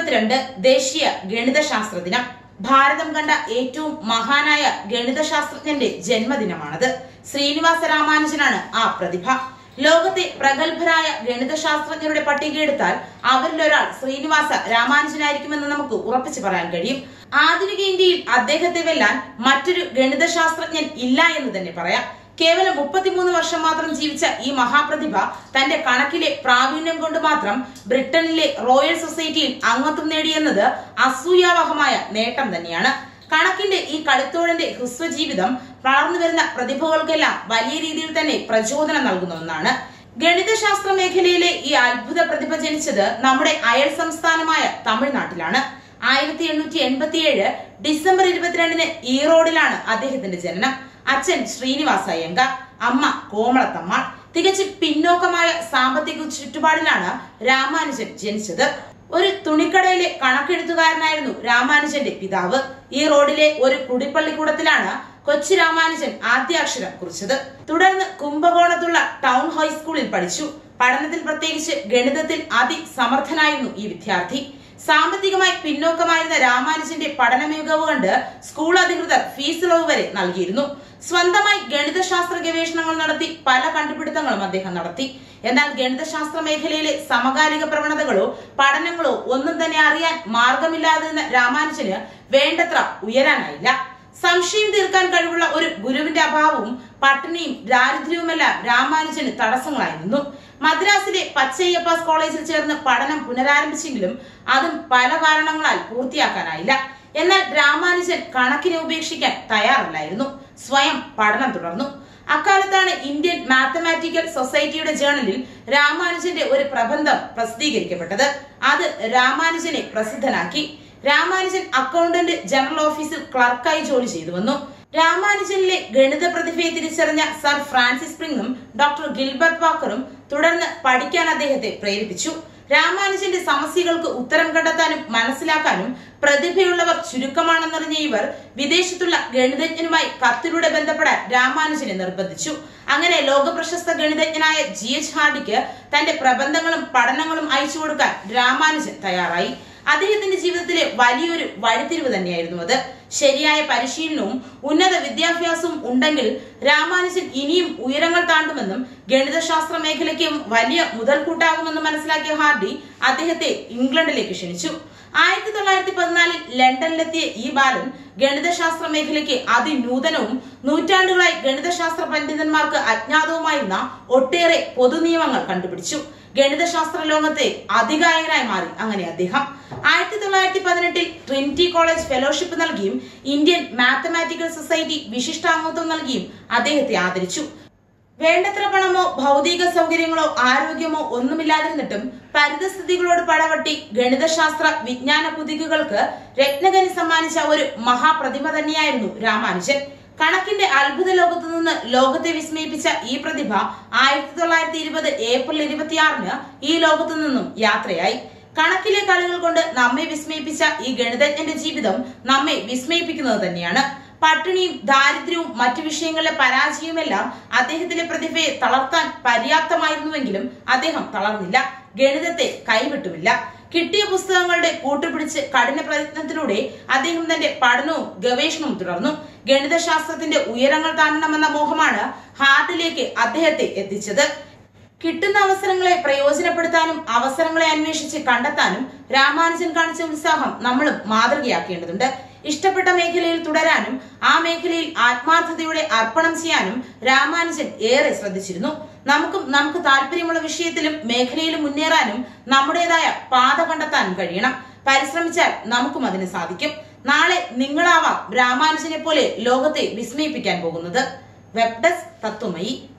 ഇരുപത്തിരണ്ട് ദേശീയ ഗണിതശാസ്ത്ര ദിനം ഭാരതം കണ്ട ഏറ്റവും മഹാനായ ഗണിതശാസ്ത്രജ്ഞന്റെ ജന്മദിനമാണത് ശ്രീനിവാസ രാമാനുജനാണ് ആ പ്രതിഭ ലോകത്തെ പ്രഗത്ഭരായ ഗണിതശാസ്ത്രജ്ഞരുടെ പട്ടിക എടുത്താൽ അവരിൽ ഒരാൾ ശ്രീനിവാസ രാമാനുജനായിരിക്കുമെന്ന് നമുക്ക് ഉറപ്പിച്ചു പറയാൻ കഴിയും ആധുനിക ഇന്ത്യയിൽ അദ്ദേഹത്തെ വെല്ലാൻ മറ്റൊരു ഗണിതശാസ്ത്രജ്ഞൻ ഇല്ല എന്ന് തന്നെ പറയാം കേവലം മുപ്പത്തിമൂന്ന് വർഷം മാത്രം ജീവിച്ച ഈ മഹാപ്രതിഭ തന്റെ കണക്കിലെ പ്രാവീണ്യം കൊണ്ട് മാത്രം ബ്രിട്ടനിലെ റോയൽ സൊസൈറ്റിയിൽ അംഗത്വം നേടിയെന്നത് അസൂയാവഹമായ നേട്ടം തന്നെയാണ് കണക്കിന്റെ ഈ കളിത്തോഴന്റെ ഹ്രസ്വജീവിതം വളർന്നു വരുന്ന പ്രതിഭകൾക്കെല്ലാം വലിയ രീതിയിൽ തന്നെ പ്രചോദനം നൽകുന്ന ഒന്നാണ് ഗണിതശാസ്ത്ര മേഖലയിലെ ഈ അത്ഭുത പ്രതിഭ ജനിച്ചത് നമ്മുടെ അയൽ സംസ്ഥാനമായ തമിഴ്നാട്ടിലാണ് ആയിരത്തി എണ്ണൂറ്റി എൺപത്തി ഏഴ് ഡിസംബർ ഇരുപത്തിരണ്ടിന് ഈറോഡിലാണ് അദ്ദേഹത്തിന്റെ ജനനം അച്ഛൻ ശ്രീനിവാസ അയ്യങ്കാർ അമ്മ കോമളത്തമ്മാൾ തികച്ചും പിന്നോക്കമായ സാമ്പത്തിക ചുറ്റുപാടിലാണ് രാമാനുജൻ ജനിച്ചത് ഒരു തുണിക്കടയിലെ കണക്കെഴുത്തുകാരനായിരുന്നു രാമാനുജന്റെ പിതാവ് ഈ റോഡിലെ ഒരു കുടിപ്പള്ളിക്കൂടത്തിലാണ് കൊച്ചു രാമാനുജൻ ആദ്യാക്ഷരം കുറിച്ചത് തുടർന്ന് കുംഭകോണത്തുള്ള ടൗൺ ഹൈസ്കൂളിൽ പഠിച്ചു പഠനത്തിൽ പ്രത്യേകിച്ച് ഗണിതത്തിൽ അതിസമർത്ഥനായിരുന്നു ഈ വിദ്യാർത്ഥി സാമ്പത്തികമായി പിന്നോക്കമായിരുന്ന രാമാനുജന്റെ പഠന മികവ് കണ്ട് സ്കൂൾ അധികൃതർ ഫീസ് ഇളവ് വരെ നൽകിയിരുന്നു സ്വന്തമായി ഗണിതശാസ്ത്ര ഗവേഷണങ്ങൾ നടത്തി പല കണ്ടുപിടുത്തങ്ങളും അദ്ദേഹം നടത്തി എന്നാൽ ഗണിതശാസ്ത്ര മേഖലയിലെ സമകാലിക പ്രവണതകളോ പഠനങ്ങളോ ഒന്നും തന്നെ അറിയാൻ മാർഗമില്ലാതിരുന്ന രാമാനുജന് വേണ്ടത്ര ഉയരാനായില്ല സംശയം തീർക്കാൻ കഴിവുള്ള ഒരു ഗുരുവിന്റെ അഭാവവും പട്ടിണിയും ദാരിദ്ര്യവുമെല്ലാം രാമാനുജന് തടസ്സങ്ങളായി നിന്നു മദ്രാസിലെ പച്ചയ്യപ്പാസ് കോളേജിൽ ചേർന്ന് പഠനം പുനരാരംഭിച്ചെങ്കിലും അതും പല കാരണങ്ങളാൽ പൂർത്തിയാക്കാനായില്ല എന്നാൽ രാമാനുജൻ കണക്കിനെ ഉപേക്ഷിക്കാൻ തയ്യാറല്ലായിരുന്നു സ്വയം പഠനം തുടർന്നു അക്കാലത്താണ് ഇന്ത്യൻ മാത്തമാറ്റിക്കൽ സൊസൈറ്റിയുടെ ജേണലിൽ രാമാനുജന്റെ ഒരു പ്രബന്ധം പ്രസിദ്ധീകരിക്കപ്പെട്ടത് അത് രാമാനുജനെ പ്രസിദ്ധനാക്കി രാമാനുജൻ അക്കൗണ്ടന്റ് ജനറൽ ഓഫീസിൽ ക്ലർക്കായി ജോലി ചെയ്തു വന്നു രാമാനുജനിലെ ഗണിത പ്രതിഭയെ തിരിച്ചറിഞ്ഞ സർ ഫ്രാൻസിസ് സ്പ്രിങ്ങും ഡോക്ടർ ഗിൽബർട്ട് വാക്കറും തുടർന്ന് പഠിക്കാൻ അദ്ദേഹത്തെ പ്രേരിപ്പിച്ചു രാമാനുജന്റെ സമസ്യകൾക്ക് ഉത്തരം കണ്ടെത്താനും മനസ്സിലാക്കാനും പ്രതിഭയുള്ളവർ ചുരുക്കമാണെന്നറിഞ്ഞ ഇവർ വിദേശത്തുള്ള ഗണിതജ്ഞനുമായി കത്തിലൂടെ ബന്ധപ്പെടാൻ രാമാനുജനെ നിർബന്ധിച്ചു അങ്ങനെ ലോകപ്രശസ്ത ഗണിതജ്ഞനായ ജി എച്ച് ഹാർഡിക്ക് തന്റെ പ്രബന്ധങ്ങളും പഠനങ്ങളും അയച്ചു കൊടുക്കാൻ രാമാനുജൻ തയ്യാറായി അദ്ദേഹത്തിന്റെ ജീവിതത്തിലെ വലിയൊരു വഴിത്തിരിവ് തന്നെയായിരുന്നു അത് ശരിയായ പരിശീലനവും ഉന്നത വിദ്യാഭ്യാസവും ഉണ്ടെങ്കിൽ രാമാനുജൻ ഇനിയും ഉയരങ്ങൾ താണ്ടുമെന്നും ഗണിതശാസ്ത്ര മേഖലയ്ക്കും വലിയ മുതൽക്കൂട്ടാകുമെന്നും മനസ്സിലാക്കിയ ഹാർഡി അദ്ദേഹത്തെ ഇംഗ്ലണ്ടിലേക്ക് ക്ഷണിച്ചു ആയിരത്തി തൊള്ളായിരത്തി പതിനാലിൽ ലണ്ടനിലെത്തിയ ഈ ബാലൻ ഗണിതശാസ്ത്ര മേഖലയ്ക്ക് അതിനൂതനവും നൂറ്റാണ്ടുകളായി ഗണിതശാസ്ത്ര പണ്ഡിതന്മാർക്ക് അജ്ഞാതവുമായിരുന്ന ഒട്ടേറെ പൊതുനിയമങ്ങൾ കണ്ടുപിടിച്ചു ഗണിതശാസ്ത്ര ലോകത്തെ അധികായകനായി മാറി അങ്ങനെ അദ്ദേഹം ആയിരത്തി തൊള്ളായിരത്തി പതിനെട്ടിൽ ട്രിനിറ്റി കോളേജ് ഫെലോഷിപ്പ് നൽകിയും ഇന്ത്യൻ മാത്തമാറ്റിക്കൽ സൊസൈറ്റി വിശിഷ്ടാംഗത്വം നൽകിയും അദ്ദേഹത്തെ ആദരിച്ചു വേണ്ടത്ര പണമോ ഭൗതിക സൗകര്യങ്ങളോ ആരോഗ്യമോ ഒന്നുമില്ലാതിരുന്നിട്ടും പരിതസ്ഥിതികളോട് പടവട്ടി ഗണിതശാസ്ത്ര വിജ്ഞാന കുതികൾക്ക് രത്നകനി സമ്മാനിച്ച ഒരു മഹാപ്രതിഭ തന്നെയായിരുന്നു രാമാനുജൻ കണക്കിന്റെ അത്ഭുത ലോകത്തു നിന്ന് ലോകത്തെ വിസ്മയിപ്പിച്ച ഈ പ്രതിഭ ആയിരത്തി തൊള്ളായിരത്തി ഇരുപത് ഏപ്രിൽ ഇരുപത്തിയാറിന് ഈ ലോകത്തു നിന്നും യാത്രയായി കണക്കിലെ കളികൾ കൊണ്ട് നമ്മെ വിസ്മയിപ്പിച്ച ഈ ഗണിതജ്ഞന്റെ ജീവിതം നമ്മെ വിസ്മയിപ്പിക്കുന്നത് തന്നെയാണ് പട്ടിണിയും ദാരിദ്ര്യവും മറ്റു വിഷയങ്ങളിലെ പരാജയവുമെല്ലാം അദ്ദേഹത്തിന്റെ പ്രതിഭയെ തളർത്താൻ പര്യാപ്തമായിരുന്നുവെങ്കിലും അദ്ദേഹം തളർന്നില്ല ഗണിതത്തെ കൈവിട്ടുമില്ല കിട്ടിയ പുസ്തകങ്ങളുടെ കൂട്ടുപിടിച്ച് കഠിന പ്രയത്നത്തിലൂടെ അദ്ദേഹം തന്റെ പഠനവും ഗവേഷണവും തുടർന്നു ഗണിതശാസ്ത്രത്തിന്റെ ഉയരങ്ങൾ താണ്ടണമെന്ന മോഹമാണ് ഹാർട്ടിലേക്ക് അദ്ദേഹത്തെ എത്തിച്ചത് കിട്ടുന്ന അവസരങ്ങളെ പ്രയോജനപ്പെടുത്താനും അവസരങ്ങളെ അന്വേഷിച്ച് കണ്ടെത്താനും രാമാനുജൻ കാണിച്ച ഉത്സാഹം നമ്മളും മാതൃകയാക്കേണ്ടതുണ്ട് ഇഷ്ടപ്പെട്ട മേഖലയിൽ തുടരാനും ആ മേഖലയിൽ ആത്മാർത്ഥതയോടെ അർപ്പണം ചെയ്യാനും രാമാനുജൻ ഏറെ ശ്രദ്ധിച്ചിരുന്നു നമുക്കും നമുക്ക് താല്പര്യമുള്ള വിഷയത്തിലും മേഖലയിലും മുന്നേറാനും നമ്മുടേതായ പാത കണ്ടെത്താനും കഴിയണം പരിശ്രമിച്ചാൽ നമുക്കും അതിന് സാധിക്കും നാളെ നിങ്ങളാവാം രാമാനുജനെ പോലെ ലോകത്തെ വിസ്മയിപ്പിക്കാൻ പോകുന്നത് വെബ് ഡെസ്ക് തത്വമയി